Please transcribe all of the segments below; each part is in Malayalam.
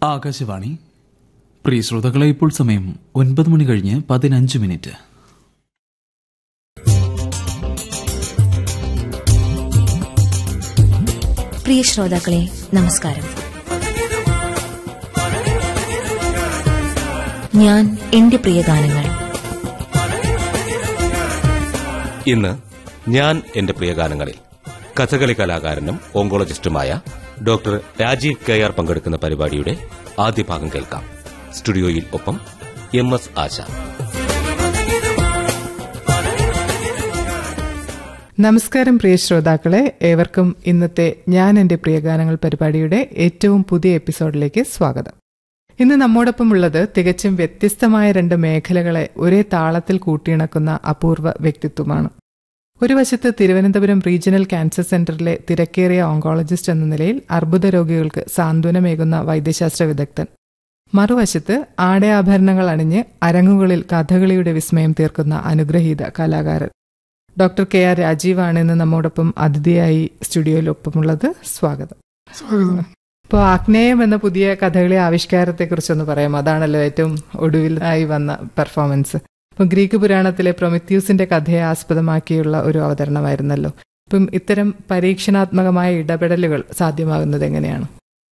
ആകാശവാണി പ്രിയ ശ്രോതാക്കളെ ഇപ്പോൾ സമയം ഒൻപത് മണി കഴിഞ്ഞ് പതിനഞ്ച് മിനിറ്റ് പ്രിയ ശ്രോതാക്കളെ നമസ്കാരം ഞാൻ എന്റെ പ്രിയ ഗാനങ്ങൾ ഇന്ന് ഞാൻ എന്റെ പ്രിയഗാനങ്ങളിൽ കഥകളി കലാകാരനും ഓങ്കോളജിസ്റ്റുമായ ഡോക്ടർ രാജീവ് കെ ആർ പങ്കെടുക്കുന്ന പരിപാടിയുടെ ആദ്യ ഭാഗം കേൾക്കാം സ്റ്റുഡിയോയിൽ ഒപ്പം എം എസ് ആശ നമസ്കാരം പ്രിയ ശ്രോതാക്കളെ ഏവർക്കും ഇന്നത്തെ ഞാൻ എന്റെ പ്രിയഗാനങ്ങൾ പരിപാടിയുടെ ഏറ്റവും പുതിയ എപ്പിസോഡിലേക്ക് സ്വാഗതം ഇന്ന് നമ്മോടൊപ്പം ഉള്ളത് തികച്ചും വ്യത്യസ്തമായ രണ്ട് മേഖലകളെ ഒരേ താളത്തിൽ കൂട്ടിയിണക്കുന്ന അപൂർവ വ്യക്തിത്വമാണ് ഒരു വശത്ത് തിരുവനന്തപുരം റീജിയണൽ ക്യാൻസർ സെന്ററിലെ തിരക്കേറിയ ഓങ്കോളജിസ്റ്റ് എന്ന നിലയിൽ അർബുദ രോഗികൾക്ക് സാന്ത്വനമേകുന്ന വൈദ്യശാസ്ത്ര വിദഗ്ധൻ മറുവശത്ത് ആടയാഭരണങ്ങൾ അണിഞ്ഞ് അരങ്ങുകളിൽ കഥകളിയുടെ വിസ്മയം തീർക്കുന്ന അനുഗ്രഹീത കലാകാരൻ ഡോക്ടർ കെ ആർ രാജീവാണ് ഇന്ന് നമ്മോടൊപ്പം അതിഥിയായി സ്റ്റുഡിയോയിൽ ഒപ്പമുള്ളത് സ്വാഗതം സ്വാഗതം ഇപ്പോൾ ആഗ്നേയം എന്ന പുതിയ കഥകളി ആവിഷ്കാരത്തെ കുറിച്ചൊന്ന് പറയാം അതാണല്ലോ ഏറ്റവും ഒടുവിലായി വന്ന പെർഫോമൻസ് ഇപ്പം ഗ്രീക്ക് പുരാണത്തിലെ പ്രൊമിത്യൂസിന്റെ കഥയെ ആസ്പദമാക്കിയുള്ള ഒരു അവതരണമായിരുന്നല്ലോ ഇപ്പം ഇത്തരം പരീക്ഷണാത്മകമായ ഇടപെടലുകൾ സാധ്യമാകുന്നത് എങ്ങനെയാണ്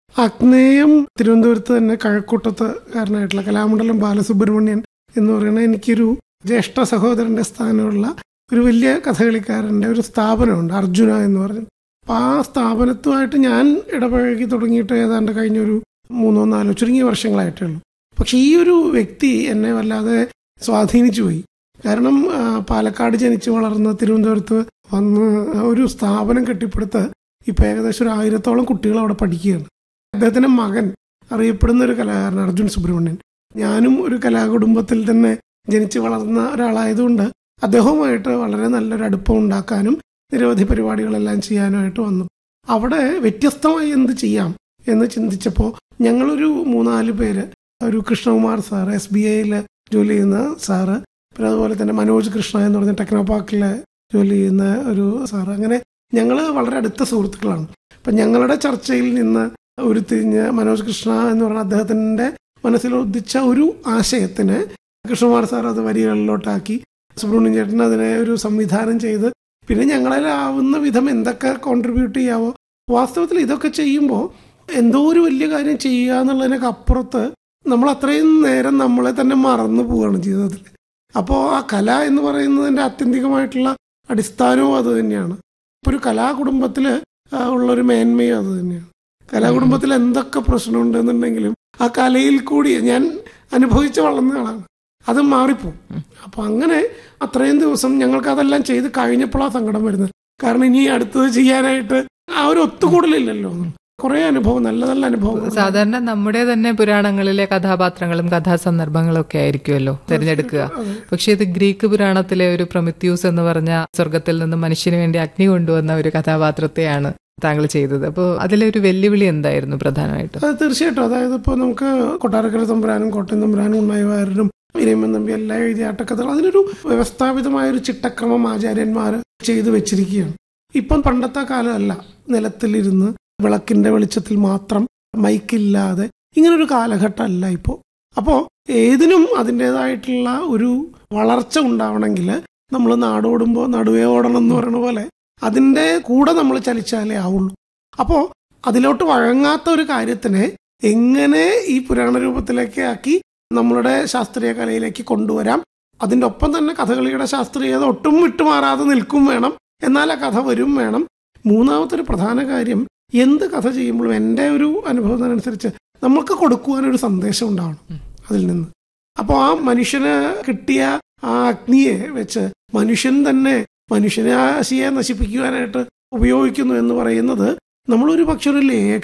അഗ്നേയം തിരുവനന്തപുരത്ത് തന്നെ കഴക്കൂട്ടത്ത് കാരനായിട്ടുള്ള കലാമണ്ഡലം ബാലസുബ്രഹ്മണ്യൻ എന്ന് പറയുന്ന എനിക്കൊരു ജ്യേഷ്ഠ സഹോദരന്റെ സ്ഥാനമുള്ള ഒരു വലിയ കഥകളിക്കാരന്റെ ഒരു സ്ഥാപനമുണ്ട് അർജുന എന്ന് പറഞ്ഞു അപ്പൊ ആ സ്ഥാപനത്തുമായിട്ട് ഞാൻ ഇടപഴകി തുടങ്ങിയിട്ട് ഏതാണ്ട് കഴിഞ്ഞ ഒരു മൂന്നോ നാലോ ചുരുങ്ങിയ വർഷങ്ങളായിട്ടേ ഉള്ളൂ പക്ഷെ ഈ ഒരു വ്യക്തി എന്നെ വല്ലാതെ സ്വാധീനിച്ചു പോയി കാരണം ആ, പാലക്കാട് ജനിച്ചു വളർന്ന് തിരുവനന്തപുരത്ത് വന്ന് ഒരു സ്ഥാപനം കെട്ടിപ്പടുത്ത് ഇപ്പൊ ഏകദേശം ഒരു ആയിരത്തോളം കുട്ടികൾ അവിടെ പഠിക്കുകയാണ് അദ്ദേഹത്തിന്റെ മകൻ അറിയപ്പെടുന്ന ഒരു കലാകാരൻ അർജുൻ സുബ്രഹ്മണ്യൻ ഞാനും ഒരു കലാകുടുംബത്തിൽ തന്നെ ജനിച്ചു വളർന്ന ഒരാളായതുകൊണ്ട് അദ്ദേഹവുമായിട്ട് വളരെ നല്ലൊരു അടുപ്പം ഉണ്ടാക്കാനും നിരവധി പരിപാടികളെല്ലാം ചെയ്യാനുമായിട്ട് വന്നു അവിടെ വ്യത്യസ്തമായി എന്ത് ചെയ്യാം എന്ന് ചിന്തിച്ചപ്പോൾ ഞങ്ങളൊരു മൂന്നാല് പേര് ഒരു കൃഷ്ണകുമാർ സാർ എസ് ബി ഐയിൽ ജോലി ചെയ്യുന്ന സാറ് പിന്നെ അതുപോലെ തന്നെ മനോജ് കൃഷ്ണ എന്ന് പറഞ്ഞ ടെക്നോ പാർക്കിൽ ജോലി ചെയ്യുന്ന ഒരു സാറ് അങ്ങനെ ഞങ്ങൾ വളരെ അടുത്ത സുഹൃത്തുക്കളാണ് അപ്പം ഞങ്ങളുടെ ചർച്ചയിൽ നിന്ന് ഉരുത്തിരിഞ്ഞ് മനോജ് കൃഷ്ണ എന്ന് പറഞ്ഞ അദ്ദേഹത്തിന്റെ മനസ്സിൽ ഉദിച്ച ഒരു ആശയത്തിന് കൃഷ്ണകുമാർ സാർ അത് വരികളിലോട്ടാക്കി സുബ്രഹ്മണ്യൻ ചേട്ടൻ അതിനെ ഒരു സംവിധാനം ചെയ്ത് പിന്നെ ഞങ്ങളാവുന്ന വിധം എന്തൊക്കെ കോൺട്രിബ്യൂട്ട് ചെയ്യാവോ വാസ്തവത്തിൽ ഇതൊക്കെ ചെയ്യുമ്പോൾ എന്തോ ഒരു വലിയ കാര്യം ചെയ്യുക എന്നുള്ളതിനൊക്കെ അപ്പുറത്ത് നമ്മൾ അത്രയും നേരം നമ്മളെ തന്നെ മറന്നു പോവുകയാണ് ജീവിതത്തിൽ അപ്പോൾ ആ കല എന്ന് പറയുന്നതിന്റെ ആത്യന്തികമായിട്ടുള്ള അടിസ്ഥാനവും അത് തന്നെയാണ് ഇപ്പൊ ഒരു കലാകുടുംബത്തിൽ ഉള്ളൊരു മേന്മയും അത് തന്നെയാണ് കലാകുടുംബത്തിൽ എന്തൊക്കെ പ്രശ്നമുണ്ടെന്നുണ്ടെങ്കിലും ആ കലയിൽ കൂടി ഞാൻ അനുഭവിച്ച് വളർന്ന ആളാണ് അത് മാറിപ്പോവും അപ്പൊ അങ്ങനെ അത്രയും ദിവസം ഞങ്ങൾക്ക് അതെല്ലാം ചെയ്ത് കഴിഞ്ഞപ്പോഴാണ് സങ്കടം വരുന്നത് കാരണം ഇനി അടുത്തത് ചെയ്യാനായിട്ട് ആ ഒരു ഒത്തുകൂടലില്ലല്ലോ കുറെ അനുഭവം നല്ല നല്ല അനുഭവം സാധാരണ നമ്മുടെ തന്നെ പുരാണങ്ങളിലെ കഥാപാത്രങ്ങളും കഥാസന്ദർഭങ്ങളും ഒക്കെ ആയിരിക്കുമല്ലോ തിരഞ്ഞെടുക്കുക പക്ഷെ ഇത് ഗ്രീക്ക് പുരാണത്തിലെ ഒരു പ്രൊമിത്യൂസ് എന്ന് പറഞ്ഞ സ്വർഗത്തിൽ നിന്ന് മനുഷ്യന് വേണ്ടി അഗ്നി കൊണ്ടുവന്ന ഒരു കഥാപാത്രത്തെയാണ് താങ്കൾ ചെയ്തത് അപ്പോൾ അതിലെ ഒരു വെല്ലുവിളി എന്തായിരുന്നു പ്രധാനമായിട്ടും അത് തീർച്ചയായിട്ടും അതായത് ഇപ്പോൾ നമുക്ക് കൊട്ടാരക്കര തമ്പുരാനും കോട്ടയം തമ്പുരാനും ഉണ്ണായവാരനും ഇരയമ്മൻ തമ്പി എല്ലാം എഴുതിയ ആട്ടക്കഥകൾ അതിനൊരു വ്യവസ്ഥാപിതമായ ഒരു ചിട്ടക്രമം ആചാര്യന്മാർ ചെയ്തു വെച്ചിരിക്കുകയാണ് ഇപ്പം പണ്ടത്തെ കാലമല്ല നിലത്തിലിരുന്ന് വിളക്കിന്റെ വെളിച്ചത്തിൽ മാത്രം മൈക്കില്ലാതെ ഇങ്ങനൊരു കാലഘട്ടമല്ല ഇപ്പോൾ അപ്പോൾ ഏതിനും അതിൻ്റെതായിട്ടുള്ള ഒരു വളർച്ച ഉണ്ടാവണമെങ്കിൽ നമ്മൾ നാടോടുമ്പോൾ നടുവേ ഓടണം എന്ന് പറയുന്ന പോലെ അതിൻ്റെ കൂടെ നമ്മൾ ചലിച്ചാലേ ആവുള്ളൂ അപ്പോൾ അതിലോട്ട് വഴങ്ങാത്ത ഒരു കാര്യത്തിനെ എങ്ങനെ ഈ പുരാണ രൂപത്തിലേക്ക് ആക്കി നമ്മളുടെ ശാസ്ത്രീയ കലയിലേക്ക് കൊണ്ടുവരാം അതിൻ്റെ ഒപ്പം തന്നെ കഥകളിയുടെ ശാസ്ത്രീയത ഒട്ടും വിട്ടുമാറാതെ നിൽക്കും വേണം എന്നാൽ ആ കഥ വരും വേണം മൂന്നാമത്തെ ഒരു പ്രധാന കാര്യം എന്ത് കഥ ചെയ്യുമ്പോഴും എൻ്റെ ഒരു അനുഭവത്തിനനുസരിച്ച് നമുക്ക് കൊടുക്കുവാനൊരു സന്ദേശം ഉണ്ടാവണം അതിൽ നിന്ന് അപ്പോൾ ആ മനുഷ്യന് കിട്ടിയ ആ അഗ്നിയെ വെച്ച് മനുഷ്യൻ തന്നെ മനുഷ്യരാശിയെ നശിപ്പിക്കുവാനായിട്ട് ഉപയോഗിക്കുന്നു എന്ന് പറയുന്നത് നമ്മളൊരു പക്ഷെ ഒരു ലേഖ